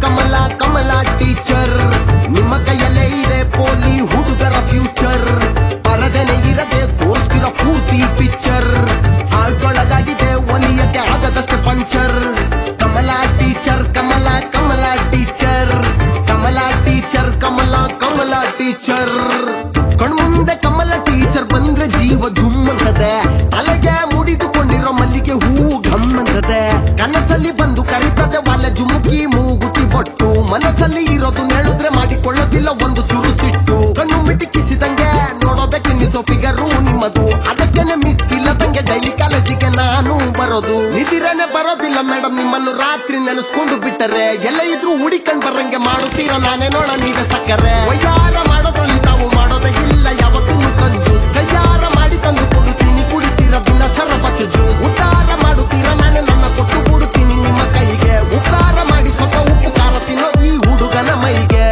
ಕಮಲ Kamala teacher ನಿಮ್ಮ ಕೈಯಲ್ಲೇ ಇದೆ ಪೋಲಿ ಹುಡುಗರ ಫ್ಯೂಚರ್ ಪರದೆನೆ ಇರದೆ ತೋರಿಸ್ತಿರೋ ಪೂರ್ತಿ ಪಿಕ್ಚರ್ ಹಾಡ್ಕೊಳಗಾಗಿದೆ ಒಲಿಯಕ್ಕೆ ಆಗದಷ್ಟು puncture Kamala teacher Kamala Kamala teacher Kamala teacher Kamala Kamala teacher ಕಣ್ಮುಂದೆ ಕಮಲ ಟೀಚರ್ ಬಂದ್ರೆ ಜೀವ ಜುಮ್ಮಂತದೆ ತಲೆಗೆ ಮುಡಿದುಕೊಂಡಿರೋ ಮಲ್ಲಿಗೆ ಹೂವು ಗಮ್ಮಂತದೆ ಕನಸಲ್ಲಿ ಬಂದು ಕರೀತದೆ ವಾಲೆ ಜುಮುಕಿ ಮೂಗುತಿ ಬೊಟ್ಟು ಮನಸ್ಸಲ್ಲಿ ಇರೋದು ನೆಳುದ್ರೆ ಮಾಡಿಕೊಳ್ಳೋದಿಲ್ಲ ಒಂದು ಚೂರು ಸಿಟ್ಟು ಕಣ್ಣು ಮಿಟಿಕಿಸಿದಂಗೆ ನೋಡೋಬೇಕೆನ್ನಿಸೋ ಫಿಗರು ನಿಮ್ಮದು ಅದಕ್ಕೇನೆ ಮಿಸ್ ಇಲ್ಲದಂಗೆ ಡೈಲಿ ಕಾಲೇಜಿಗೆ ನಾನು ಬರೋದು ನಿದಿರೇನೆ ಬರೋದಿಲ್ಲ ಮೇಡಮ್ ನಿಮ್ಮನ್ನು ರಾತ್ರಿ ನೆನೆಸ್ಕೊಂಡು ಬಿಟ್ಟರೆ ಎಲ್ಲ ಇದ್ರು ಹುಡಿಕೊಂಡ್ ಬರಂಗೆ ಮಾಡುತ್ತೀರ ನಾನೇ ನೋಡ ನೀವೇ ಸಕ್ಕರೆ ವಯ್ಯಾರ ಮಾಡೋದ್ರಲ್ಲಿ ತಾವು ಮಾಡೋದೇ ಇಲ್ಲ ಯಾವತ್ತೂ ಕಂಜೂಸ್ ಕೈಯಾರ ಮಾಡಿ ತಂದು ಕೊಡುತ್ತೀನಿ ಕುಡಿತೀರ ದಿನ ಶರಬತ್ತು ಜ್ಯೂಸ್ ಉದ್ದಾರ ಮಾಡುತ್ತೀರ ನಾನೇ ನನ್ನ ಕೊಟ್ಟು ಕೊಡುತ್ತೀನಿ ನಿಮ್ಮ ಕೈಗೆ ಉದ್ದಾರ ಮಾಡಿ ಸ್ವಲ್ಪ ಉಪ್ಪು ಖಾರ ತಿನ್ನೋ ಈ ಹುಡುಗನ ಮೈಗೆ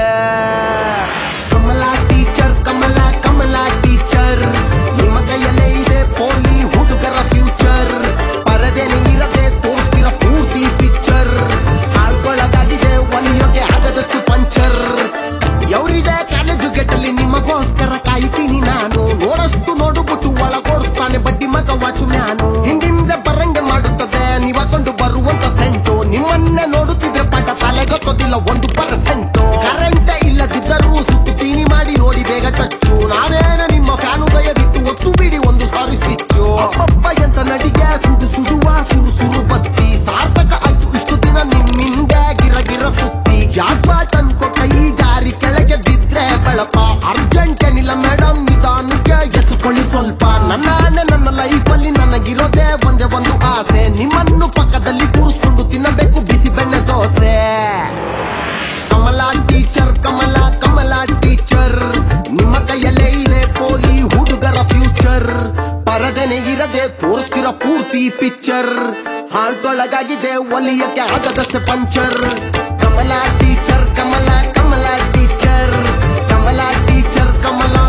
ಕಮಲ ಟೀಚರ್ ಕಮಲ ಕಮಲ ಟೀಚರ್ ನಿಮ್ಮ ಕೈಯಲ್ಲೇ ಇದೆ ಪೋಲಿ ಹುಡುಗರ ಫ್ಯೂಚರ್ ಪರದೆನೆ ಇರದೆ ತೋರಿಸ್ತಿರ ಪೂರ್ತಿ ಪಿಕ್ಚರ್ ಹಾಡ್ಕೊಳಗಾಗಿದೆ ಒಲಿಯೋಕೆ ಆಗದಷ್ಟು ಪಂಚರ್ ಎವ್ರಿಡೇ ಕಾಲೇಜು ಗೇಟಲ್ಲಿ ನಿಮಗೋಸ್ಕರ ಕಾಯ್ತೀನಿ ನಾನು ನೋಡಷ್ಟು ನೋಡುಬಿಟ್ಟು ಒಳಗೋಡಿಸ್ತಾನೆ ಬಡ್ಡಿ ಮಗ ವಾಚು ಮ್ಯಾನು ಹಿಂದಿಂದ ಬರಂಗೆ ಮಾಡುತ್ತದೆ ನೀವಾಕೊಂಡು ಬರುವಂತ ಸೆಂಟು ನಿಮ್ಮನ್ನೇ ನೋಡುತ್ತಿದ್ರೆ ಪಾಠ ತಲೆ ಗೊತ್ತೋದಿಲ್ಲ ಒಂದು ಪರ್ಸೆಂಟ್ ಕರೆಂಟ್ ಇಲ್ಲದಿದ್ದರೂ ಸುತ್ತೀನಿ ಮಾಡಿ ನೋಡಿ ಬೇಗ ಟಚ್ಚು ನಾನೇನ ನಿಮ್ಮ ಫ್ಯಾನು ದಯವಿಟ್ಟು ಒತ್ತು ಬಿಡಿ ಒಂದು ಸಾರಿ ಸ್ವಿಚ್ಚು ಅಪ್ಪಪ್ಪ ಎಂತ ನಡಿಗೆ ಸುಡು ಸುಡುವ ಸುರು ಸುರು ಬತ್ತಿ ಸಾರ್ಥಕ ಆಯ್ತು ಇಷ್ಟು ದಿನ ನಿಮ್ಮಿಂದ ಗಿರ ಗಿರ ಸುತ್ತಿ ಜಾಕ್ಪಾಟ್ ಅನ್ಕೋ ಕೈ ಜಾರಿ ಕೆಳಗೆ ಬಿದ್ರೆ ಬೆಳಪ ಅರ್ಜೆಂಟ್ ಏನಿಲ್ಲ ಮೇಡಮ್ ನಿಧಾನಕ್ಕೆ ಎತ್ಕೊಳ್ಳಿ ಸ್ವಲ್ಪ ನನ್ನ ಆಣೆ ನನ್ನ ಲೈಫಲ್ಲಿ ನನಗಿರೋದೇ ಒಂದೇ ಒಂದು ಆಸೆ ನಿಮ್ಮನ್ನು ಪಕ್ಕದಲ್ಲಿ ಕೂರಿಸ್ಕೊಂಡು ತಿನ್ನಬೇಕು ಬಿಸಿ ಬೆಣ್ಣೆ ದೋಸೆ ಕಮಲ ಟೀಚರ್ ಕಮಲ ಕಮಲ ಟೀಚರ್ ನಿಮ್ಮ ಕೈಯಲ್ಲೇ ಇದೆ ಪೋಲಿ ಹುಡುಗರ ಫ್ಯೂಚರ್ ಪರದೆನೆ ಇರದೆ ತೋರಿಸ್ತಿರೋ ಪೂರ್ತಿ ಪಿಕ್ಚರ್ ಹಾರ್ಟೊಳಗಾಗಿದೆ ಒಲಿಯಕ್ಕೆ ಆಗದಷ್ಟು puncture Kamala teacher Kamala Kamala teacher Kamala teacher ಕಮಲ